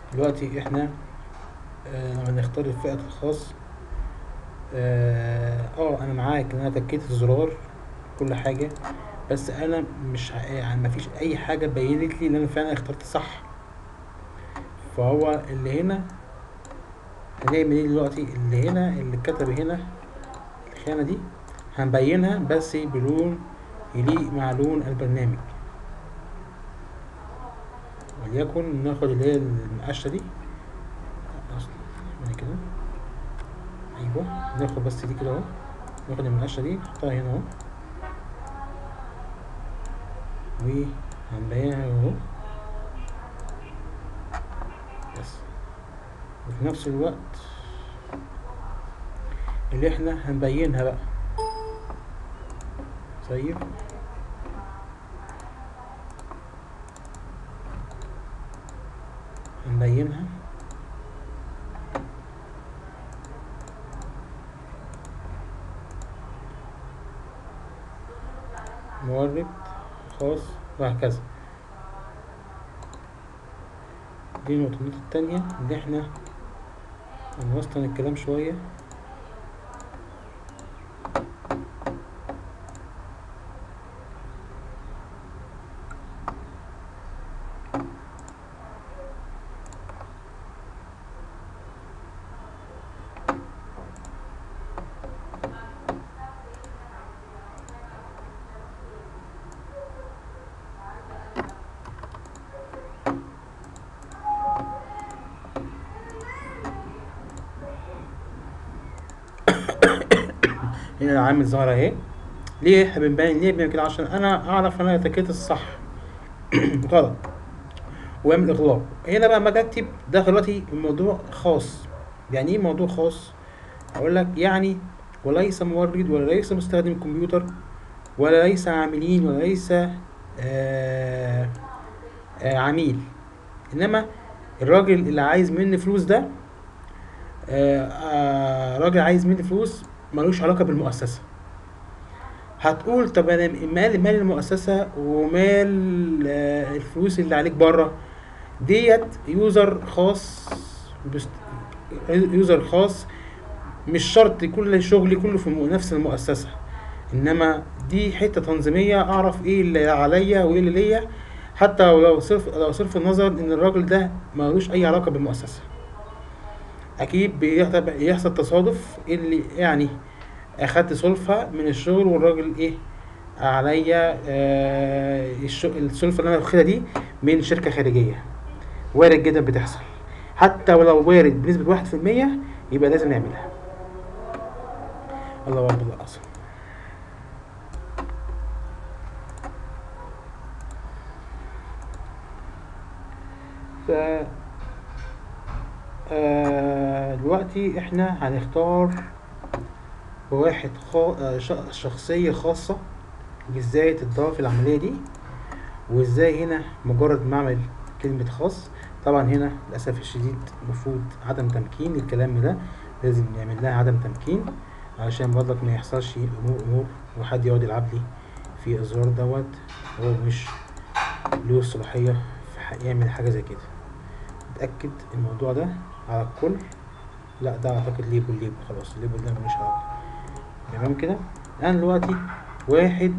دلوقتي احنا آه لما نختار الفئة الخاص اه آه، انا معاك ان انا تكيت الزرار كل حاجة بس انا مش ع- يعني مفيش اي حاجة بينت لي ان انا فعلا اخترت صح فهو اللي هنا هنعمل ايه دلوقتي اللي هنا اللي كتب هنا الخانة دي هنبينها بس بلون يليق مع لون البرنامج وليكن ناخد اللي هي المقشة دي أصل- كده ايوه ناخد بس دي كده اهو ناخد المقشة دي نحطها هنا اهو وهنبينها اهو بس وفي نفس الوقت اللي احنا هنبينها بقى طيب هنبينها مورد خاص وهكذا دي النقطة النقطة التانية اللي احنا هنوسطن الكلام شوية هنا العامل ظهر اهي ليه احنا بنبين ليه بنعمل كده عشان انا اعرف انا اتكيت الصح غلط واعمل اغلاق هنا بقى لما اجي اكتب ده دلوقتي الموضوع خاص يعني ايه موضوع خاص اقول لك يعني وليس مورد ولا ليس مستخدم كمبيوتر ولا ليس عاملين ولا ليس آه آه عميل انما الراجل اللي عايز مني فلوس ده آه آه راجل عايز مني فلوس ملوش علاقة بالمؤسسة هتقول طب انا مال مال المؤسسة ومال آه الفلوس اللي عليك بره ديت يوزر خاص بست... يوزر خاص مش شرط كل شغلي كله في م- نفس المؤسسة انما دي حتة تنظيمية اعرف ايه اللي عليا وايه اللي ليا حتى لو صرف لو صرف النظر ان الراجل ده ملوش اي علاقة بالمؤسسة اكيد بيحصل يحصل تصادف اللي يعني اخدت سلفة من الشغل والراجل ايه عليا آه الش- السلفة اللي انا واخدها دي من شركة خارجية وارد جدا بتحصل حتى ولو وارد بنسبة واحد في المية يبقى لازم نعملها الله اكبر الله اعظم ف آه دلوقتي احنا هنختار واحد خا... آه ش- شخصية خاصة ازاي تضاف العملية دي وازاي هنا مجرد ما اعمل كلمة خاص طبعا هنا للأسف الشديد المفروض عدم تمكين الكلام ده لازم نعمل لها عدم تمكين علشان برضك ما يحصلش امور امور وحد يقعد يلعب لي في الزرار دوت هو مش له الصلاحية في ح- يعمل حاجة زي كده اتأكد الموضوع ده على الكل لا ده اعتقد ليبل ليبل خلاص الليبل ده ملوش علاقة تمام كده انا دلوقتي واحد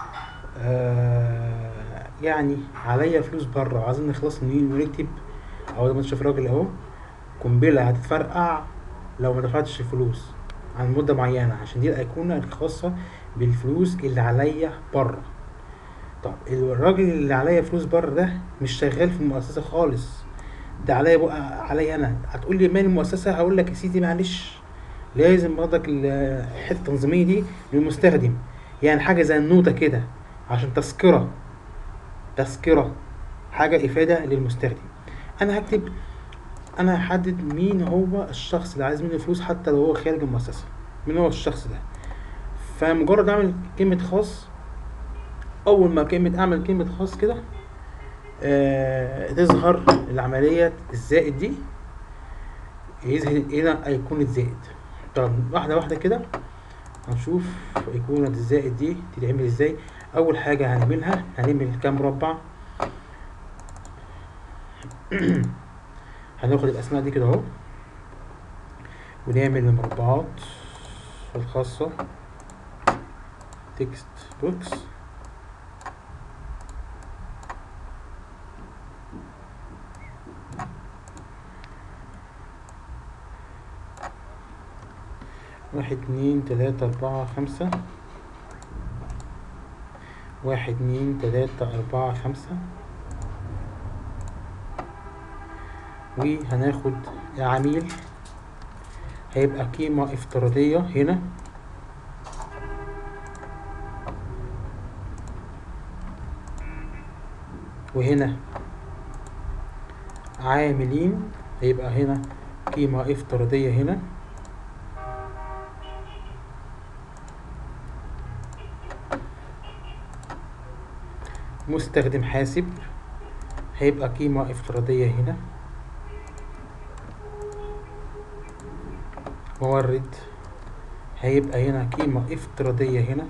آه يعني عليا فلوس بره وعايزين نخلص منين ونكتب اهو زي ما انت شايف الراجل اهو قنبله هتتفرقع لو ما دفعتش الفلوس عن مده معينه عشان دي الايقونه الخاصه بالفلوس اللي عليا بره طب الراجل اللي عليا فلوس بره ده مش شغال في المؤسسه خالص ده عليا بقى عليا انا هتقول لي مال المؤسسه هقول لك يا سيدي معلش لازم برضك الحته التنظيميه دي للمستخدم يعني حاجه زي النوتة كده عشان تذكره تذكره حاجه افاده للمستخدم انا هكتب انا هحدد مين هو الشخص اللي عايز مني فلوس حتى لو هو خارج المؤسسه مين هو الشخص ده فمجرد اعمل كلمه خاص اول ما كلمه اعمل كلمه خاص كده آه تظهر العمليه الزائد دي يظهر هنا ايقونه زائد طب واحده واحده كده هنشوف ايقونه الزائد دي تتعمل ازاي اول حاجه هنعملها هنعمل كام مربع هناخد الاسماء دي كده اهو ونعمل المربعات الخاصة تكست بوكس واحد اتنين تلاتة أربعة خمسة واحد اتنين تلاتة أربعة خمسة وهناخد عميل هيبقى قيمة افتراضية هنا وهنا عاملين هيبقى هنا قيمة افتراضية هنا مستخدم حاسب هيبقى قيمة افتراضية هنا مورد هيبقى هنا قيمة افتراضية هنا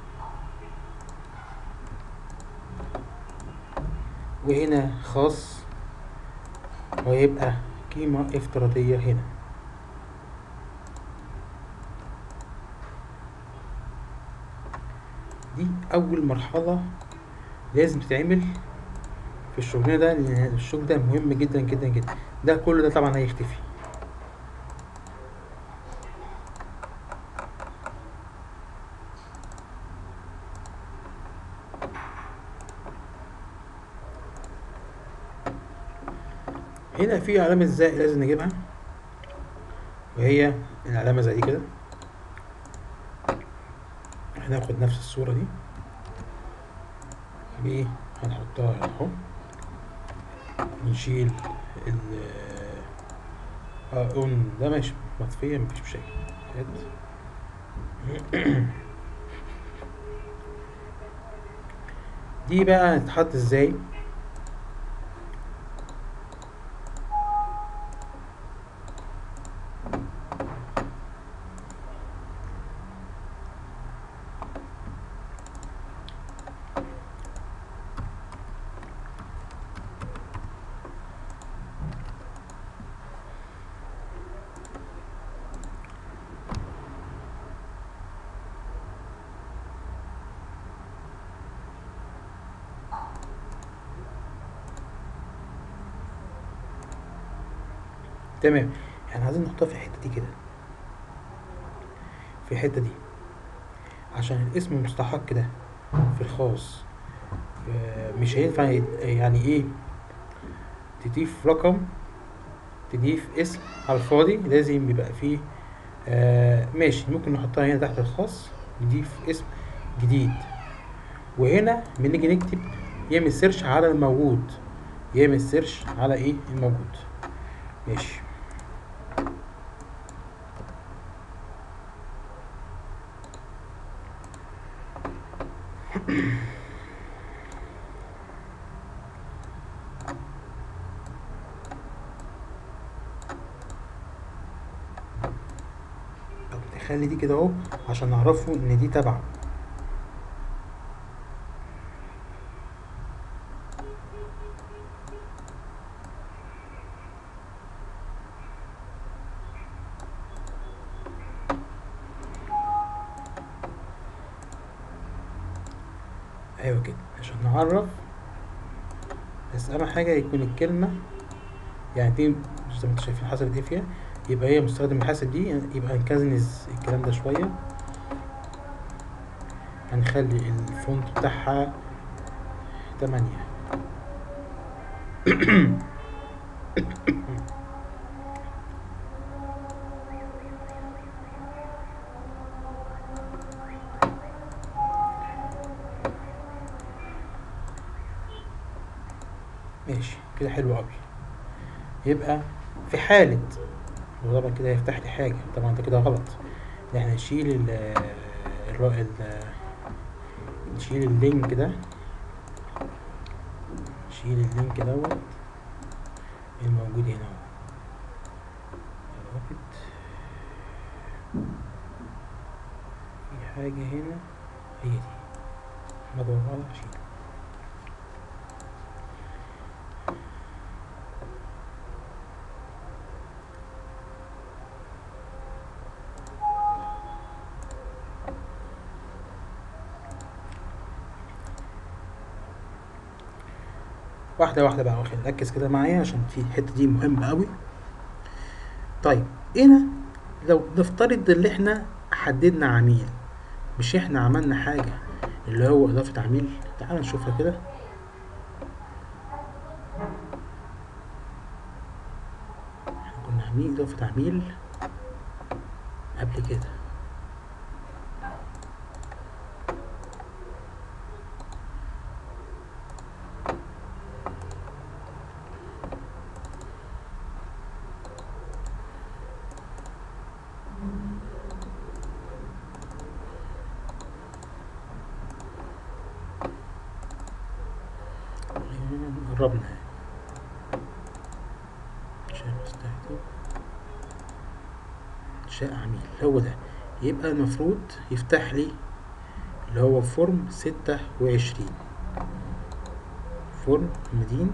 وهنا خاص ويبقى قيمة افتراضية هنا دي أول مرحلة لازم تتعمل في الشغل ده لأن الشغل ده مهم جدا جدا جدا ده كل ده طبعا هيختفي هنا في علامة زائد لازم نجيبها وهي العلامة زي دي كده هناخد نفس الصورة دي ايه هنحطها هنا اهو نشيل ال اه اون ده ماشي مطفية مفيش مشاكل هات دي بقى هتتحط ازاي تمام احنا عايزين نحطها في الحتة دي كده في الحتة دي عشان الاسم المستحق كده في الخاص آه، مش هينفع يت- يعني ايه تضيف رقم تضيف اسم على الفاضي لازم يبقى فيه آه ماشي ممكن نحطها هنا تحت الخاص نضيف اسم جديد وهنا بنيجي نكتب يعمل سيرش على الموجود يعمل سيرش على ايه الموجود ماشي طب نخلي دي كده اهو عشان نعرفه ان دي تبعه ايوه كده عشان نعرف بس اهم حاجه يكون الكلمه يعني دي زي ما انتم شايفين حسب ايه فيها يبقى هي مستخدم الحاسب دي يبقى نكنز الكلام ده شويه هنخلي الفونت بتاعها تمانية ماشي كده حلو قوي يبقى في حالة وطبعا كده هيفتح لي حاجة طبعا ده كده غلط ان احنا نشيل ال ال ال نشيل اللينك ده نشيل اللينك دوت الموجود هنا اهو الرابط في حاجة هنا هي دي بدور على اشيله واحدة واحدة بقى واخد ركز كده معايا عشان في الحتة دي مهمة قوي طيب هنا لو نفترض اللي احنا حددنا عميل مش احنا عملنا حاجة اللي هو اضافة عميل تعال نشوفها كده احنا كنا عاملين اضافة عميل قبل كده قربنا يعني. شاء مستهدف شاء عميل هو ده يبقى المفروض يفتح لي اللي هو فورم ستة وعشرين فورم مدين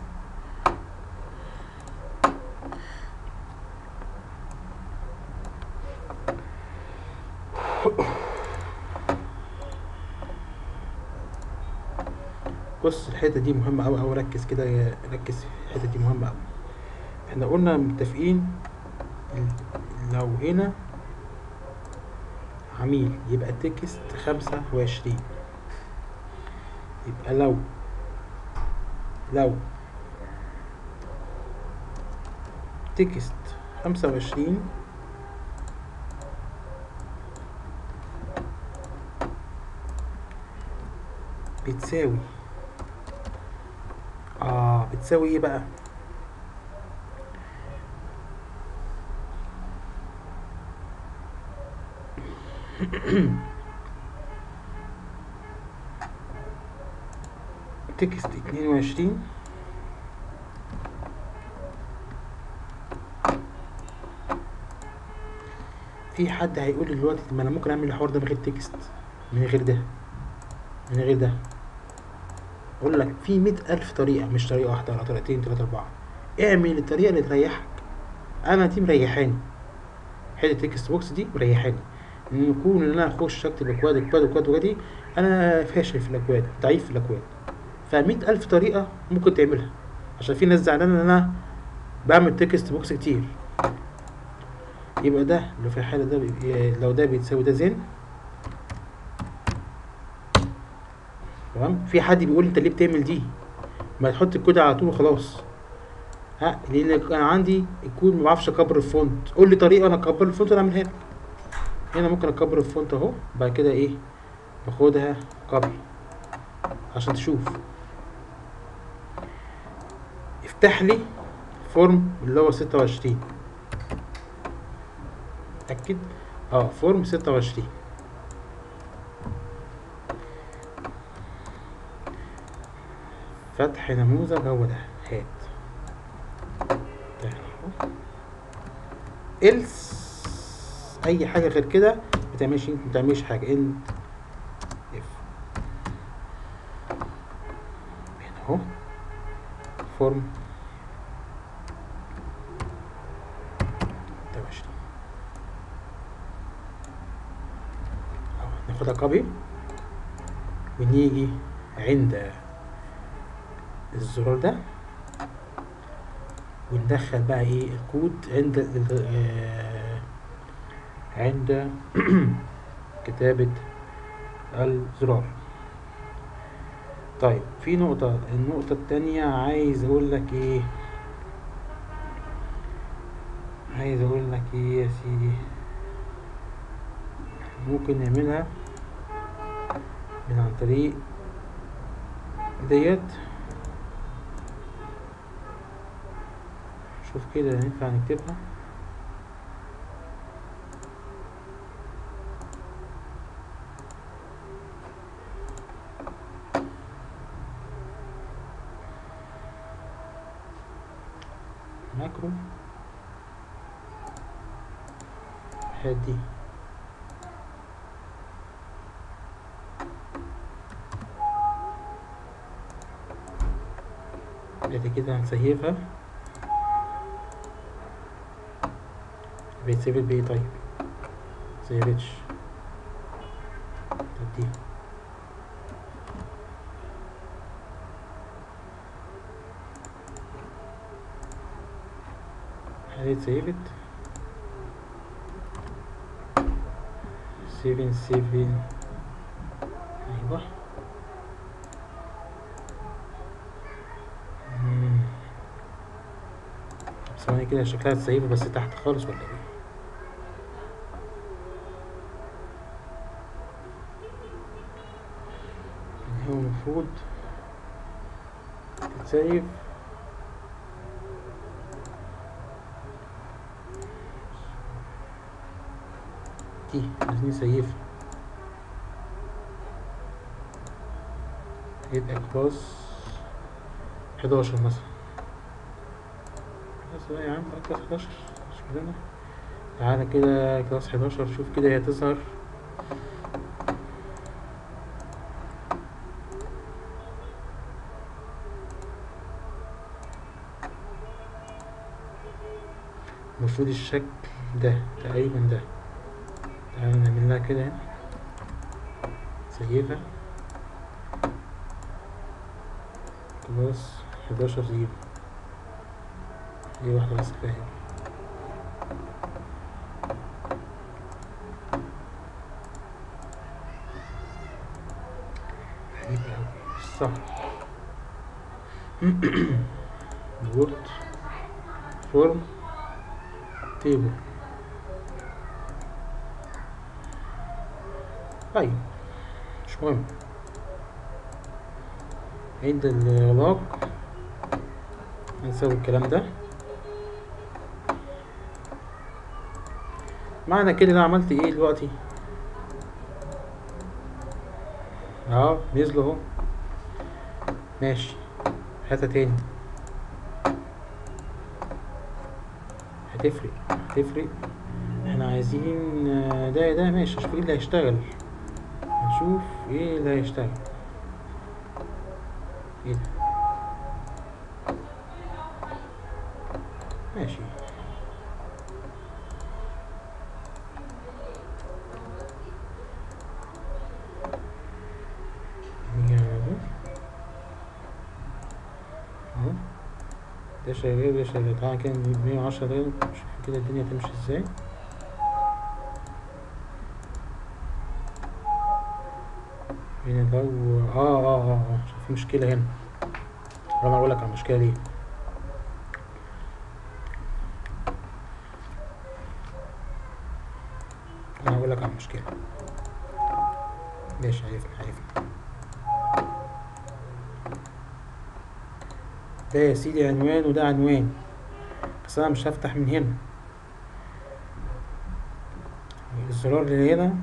بص الحته دي مهمه قوي قوي ركز كده ركز في الحته دي مهمه قوي احنا قلنا متفقين ال- لو هنا عميل يبقى تكست خمسة وعشرين يبقى لو لو تكست خمسة وعشرين بتساوي اه بتساوي ايه بقى تكست اتنين وعشرين في حد هيقول لي دلوقتي طب ما انا ممكن اعمل الحوار ده من غير تكست من غير ده من غير ده اقول لك في مئة الف طريقة مش طريقة واحدة ولا طريقتين تلاتة اربعة اعمل الطريقة اللي تريحك انا دي مريحاني حته التكست بوكس دي مريحاني ان يكون ان انا اخش اكتب اكواد اكواد اكواد اكواد دي انا فاشل في الاكواد ضعيف في الاكواد فمئة الف طريقة ممكن تعملها عشان في ناس زعلانة ان انا بعمل تكست بوكس كتير يبقى ده لو في الحالة ده بي- لو ده بيتساوي ده زين تمام في حد بيقول انت ليه بتعمل دي ما تحط الكود على طول وخلاص ها لان انا عندي الكود ما بعرفش اكبر الفونت قول لي طريقه انا اكبر الفونت وانا اعملها لك هنا ممكن اكبر الفونت اهو بعد كده ايه باخدها كوبي عشان تشوف افتح لي فورم اللي هو ستة وعشرين اتاكد اه فورم ستة وعشرين فتح نموذج هو ده هات ده أهو. else اي حاجه غير كده ما تعملش ما تعملش حاجه ان اف هنا اهو فورم 26 أهو، ناخدها كوبي ونيجي عند الزرار ده وندخل بقى ايه الكود عند ال- آه، عند كتابة الزرار طيب في نقطة النقطة التانية عايز اقول لك ايه عايز اقول لك ايه يا سيدي ممكن نعملها من عن طريق ديت شوف كده ينفع نكتبها ماكرو هدي بعد كده هنسيفها بيتسيفت بايه طيب سيفتش طب دي هل سيفت سيفن سيفن ايوه مم. طب ثواني كده شكلها تسيف بس تحت خالص ولا ايه هو المفروض تتسيف دي عايزين نسيفها يبقى كلاس حداشر مثلا بس بقى يا عم بقى كلاس حداشر مش كلنا تعالى كده كلاس حداشر شوف كده هي تظهر المفروض الشكل ده تقريبا ده تعالى نعمل لها كده هنا سيبها كلاس حداشر زيرو دي واحدة بس كفاية غريب أوي صح وورد فورم تيبل طيب مش مهم عند الإغلاق هنسوي الكلام ده معنى كده انا عملت ايه دلوقتي اه نزلوا اهو ماشي هاتها تاني هتفرق هتفرق احنا عايزين آه، ده ده ماشي نشوف ايه اللي هيشتغل نشوف ايه اللي هيشتغل ايه ده ماشي نيجي على ده. اهو ده شغال ده شغال تعالى كده نجيب 110 ده نشوف كده الدنيا تمشي ازاي هنا لو اه اه اه اه شوف في مشكلة هنا انا اقول لك على المشكلة دي انا هقول لك على المشكلة ماشي عرفنا عرفنا ده يا سيدي عنوان وده عنوان بس انا مش هفتح من هنا الزرار اللي هنا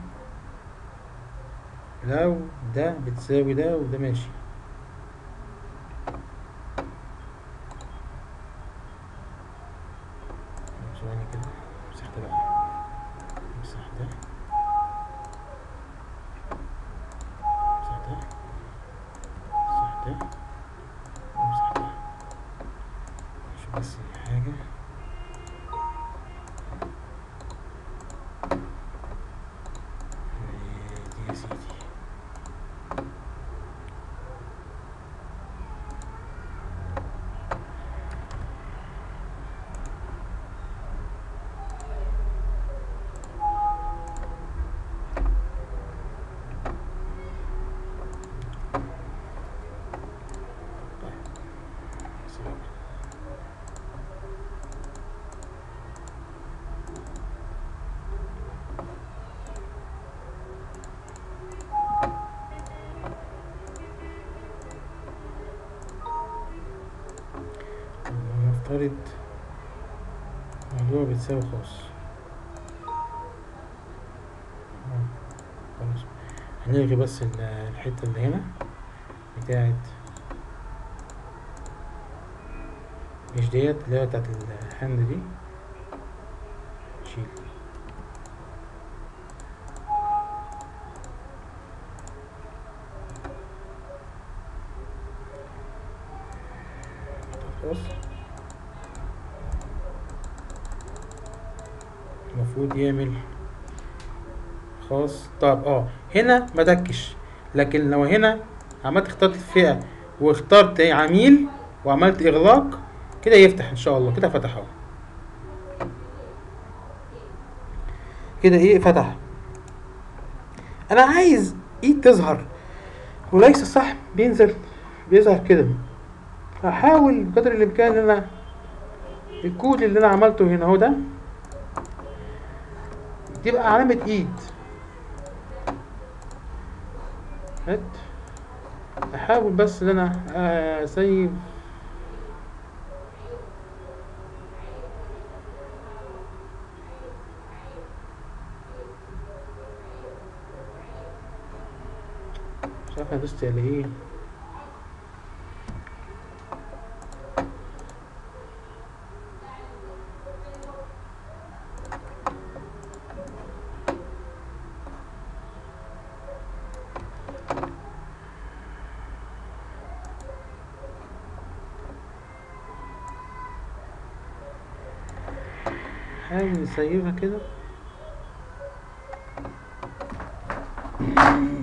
لو ده بتساوي ده وده ماشي ثواني كده امسح ده بقى امسح ده امسح ده امسح ده امسح ده شوف بس حاجة دي يا سيدي سلام. نفترض موضوع بتساوي خاص آه، خلاص هنلغي بس ال- الحتة اللي هنا بتاعت مش ديت اللي هي بتاعت الهاند دي شيل خلاص المفروض يعمل خاص طب اه هنا ما دكش لكن لو هنا عملت اخترت الفئة واخترت عميل وعملت اغلاق كده يفتح ان شاء الله كده فتح اهو كده ايه فتح انا عايز ايد تظهر وليس الصح بينزل بيظهر كده هحاول بقدر الامكان ان انا الكود اللي انا عملته هنا اهو ده تبقى علامة ايد هات احاول بس ان انا اسيب مش عارف انا دوست على ايه حاول نسيبها كده